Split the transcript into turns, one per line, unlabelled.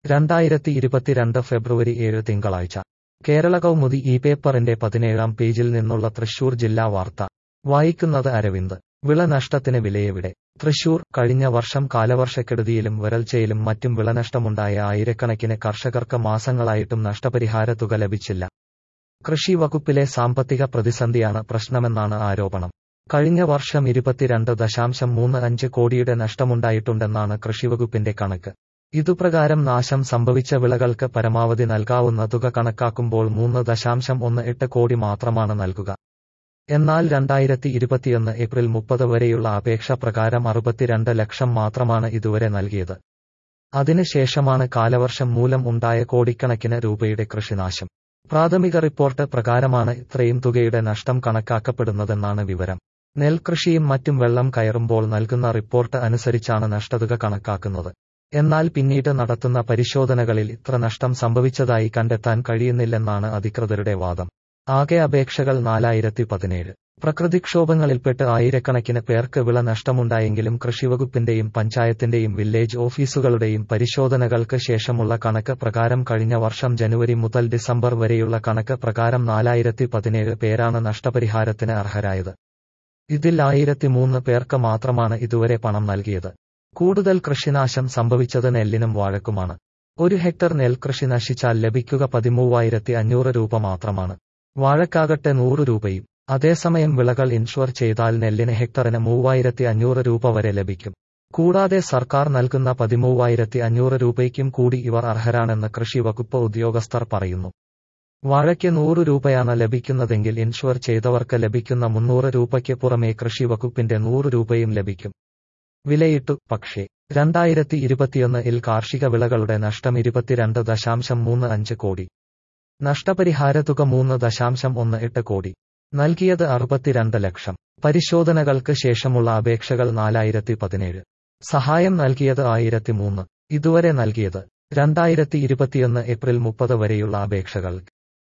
രണ്ടായിരത്തി ഇരുപത്തിരണ്ട് ഫെബ്രുവരി ഏഴ് തിങ്കളാഴ്ച കേരള കൗമുദി ഈ പേപ്പറിന്റെ പതിനേഴാം പേജിൽ നിന്നുള്ള തൃശൂർ ജില്ലാ വാർത്ത വായിക്കുന്നത് അരവിന്ദ് വിളനഷ്ടത്തിന് വിലയെവിടെ തൃശൂർ കഴിഞ്ഞ വർഷം കാലവർഷക്കെടുതിയിലും വരൾച്ചയിലും മറ്റും വിളനഷ്ടമുണ്ടായ ആയിരക്കണക്കിന് കർഷകർക്ക് മാസങ്ങളായിട്ടും നഷ്ടപരിഹാര തുക ലഭിച്ചില്ല കൃഷി വകുപ്പിലെ സാമ്പത്തിക പ്രതിസന്ധിയാണ് പ്രശ്നമെന്നാണ് ആരോപണം കഴിഞ്ഞ വർഷം ഇരുപത്തിരണ്ട് ദശാംശം മൂന്ന് അഞ്ച് കോടിയുടെ നഷ്ടമുണ്ടായിട്ടുണ്ടെന്നാണ് കൃഷിവകുപ്പിന്റെ കണക്ക് ഇതുപ്രകാരം നാശം സംഭവിച്ച വിളകൾക്ക് പരമാവധി നൽകാവുന്ന തുക കണക്കാക്കുമ്പോൾ മൂന്ന് ദശാംശം ഒന്ന് എട്ട് കോടി മാത്രമാണ് നൽകുക എന്നാൽ രണ്ടായിരത്തി ഇരുപത്തിയൊന്ന് ഏപ്രിൽ മുപ്പത് വരെയുള്ള അപേക്ഷ പ്രകാരം അറുപത്തിരണ്ട് ലക്ഷം മാത്രമാണ് ഇതുവരെ നൽകിയത് അതിനുശേഷമാണ് കാലവർഷം മൂലം ഉണ്ടായ കോടിക്കണക്കിന് രൂപയുടെ കൃഷിനാശം പ്രാഥമിക റിപ്പോർട്ട് പ്രകാരമാണ് ഇത്രയും തുകയുടെ നഷ്ടം കണക്കാക്കപ്പെടുന്നതെന്നാണ് വിവരം നെൽകൃഷിയും മറ്റും വെള്ളം കയറുമ്പോൾ നൽകുന്ന റിപ്പോർട്ട് അനുസരിച്ചാണ് നഷ്ടതുക കണക്കാക്കുന്നത് എന്നാൽ പിന്നീട് നടത്തുന്ന പരിശോധനകളിൽ ഇത്ര നഷ്ടം സംഭവിച്ചതായി കണ്ടെത്താൻ കഴിയുന്നില്ലെന്നാണ് അധികൃതരുടെ വാദം ആകെ അപേക്ഷകൾ നാലായിരത്തി പതിനേഴ് പ്രകൃതിക്ഷോഭങ്ങളിൽപ്പെട്ട് ആയിരക്കണക്കിന് പേർക്ക് വിള നഷ്ടമുണ്ടായെങ്കിലും കൃഷിവകുപ്പിന്റെയും പഞ്ചായത്തിന്റെയും വില്ലേജ് ഓഫീസുകളുടെയും പരിശോധനകൾക്ക് ശേഷമുള്ള കണക്ക് പ്രകാരം കഴിഞ്ഞ വർഷം ജനുവരി മുതൽ ഡിസംബർ വരെയുള്ള കണക്ക് പ്രകാരം നാലായിരത്തി പതിനേഴ് പേരാണ് നഷ്ടപരിഹാരത്തിന് അർഹരായത് ഇതിൽ ആയിരത്തി മൂന്ന് പേർക്ക് മാത്രമാണ് ഇതുവരെ പണം നൽകിയത് കൂടുതൽ കൃഷിനാശം സംഭവിച്ചത് നെല്ലിനും വാഴക്കുമാണ് ഒരു ഹെക്ടർ നെൽകൃഷി നശിച്ചാൽ ലഭിക്കുക പതിമൂവായിരത്തി അഞ്ഞൂറ് രൂപ മാത്രമാണ് വാഴക്കാകട്ടെ നൂറ് രൂപയും അതേസമയം വിളകൾ ഇൻഷുർ ചെയ്താൽ നെല്ലിന് ഹെക്ടറിന് മൂവായിരത്തി അഞ്ഞൂറ് രൂപ വരെ ലഭിക്കും കൂടാതെ സർക്കാർ നൽകുന്ന പതിമൂവായിരത്തി അഞ്ഞൂറ് രൂപയ്ക്കും കൂടി ഇവർ അർഹരാണെന്ന് കൃഷി വകുപ്പ് ഉദ്യോഗസ്ഥർ പറയുന്നു വാഴയ്ക്ക് നൂറ് രൂപയാണ് ലഭിക്കുന്നതെങ്കിൽ ഇൻഷുർ ചെയ്തവർക്ക് ലഭിക്കുന്ന മുന്നൂറ് രൂപയ്ക്ക് പുറമേ കൃഷി വകുപ്പിന്റെ നൂറ് രൂപയും ലഭിക്കും വിലയിട്ടു പക്ഷേ രണ്ടായിരത്തി ഇരുപത്തിയൊന്ന് ഇൽ കാർഷിക വിളകളുടെ നഷ്ടം ഇരുപത്തിരണ്ട് ദശാംശം മൂന്ന് അഞ്ച് കോടി നഷ്ടപരിഹാര തുക മൂന്ന് ദശാംശം ഒന്ന് എട്ട് കോടി നൽകിയത് അറുപത്തിരണ്ട് ലക്ഷം പരിശോധനകൾക്ക് ശേഷമുള്ള അപേക്ഷകൾ നാലായിരത്തി പതിനേഴ് സഹായം നൽകിയത് ആയിരത്തി മൂന്ന് ഇതുവരെ നൽകിയത് രണ്ടായിരത്തി ഇരുപത്തിയൊന്ന് ഏപ്രിൽ മുപ്പത് വരെയുള്ള അപേക്ഷകൾ